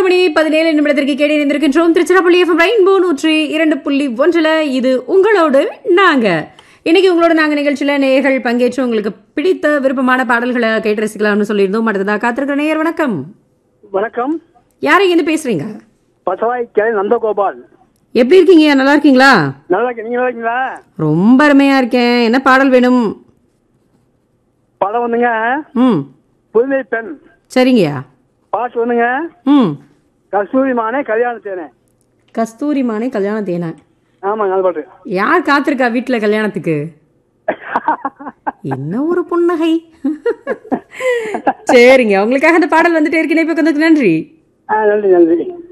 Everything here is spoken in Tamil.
மணி பதினேழு நிமிடத்திற்கு கேட்டு இருந்திருக்கின்றோம் திருச்சிராப்பள்ளி எஃப்எம் ரெயின்போ நூற்றி இரண்டு புள்ளி ஒன்றில் இது உங்களோடு நாங்க இன்னைக்கு உங்களோட நாங்க நிகழ்ச்சியில நேயர்கள் பங்கேற்று உங்களுக்கு பிடித்த விருப்பமான பாடல்களை கேட்டு ரசிக்கலாம்னு சொல்லியிருந்தோம் அடுத்ததா காத்திருக்கிற நேயர் வணக்கம் வணக்கம் யாரை இருந்து பேசுறீங்க பசவாய் கே நந்தகோபால் எப்படி இருக்கீங்க நல்லா இருக்கீங்களா நல்லா இருக்கீங்க நீங்க நல்லா இருக்கீங்களா ரொம்ப அருமையா இருக்கேன் என்ன பாடல் வேணும் படம் வந்துங்க ம் புதுமை பெண் சரிங்கய்யா பாட்டு வந்துங்க ம் கஸ்தூரி மானே கல்யாணத்தேனே கஸ்தூரி மானே கல்யாண தேனா ஆமாங்க அது பாட்டு யார் காத்திருக்கா வீட்டில் கல்யாணத்துக்கு என்ன ஒரு புன்னகை சரிங்க உங்களுக்காக அந்த பாடல் வந்துட்டே இருக்கு இணைப்புக்கு நன்றி ஆ நன்றி நன்றி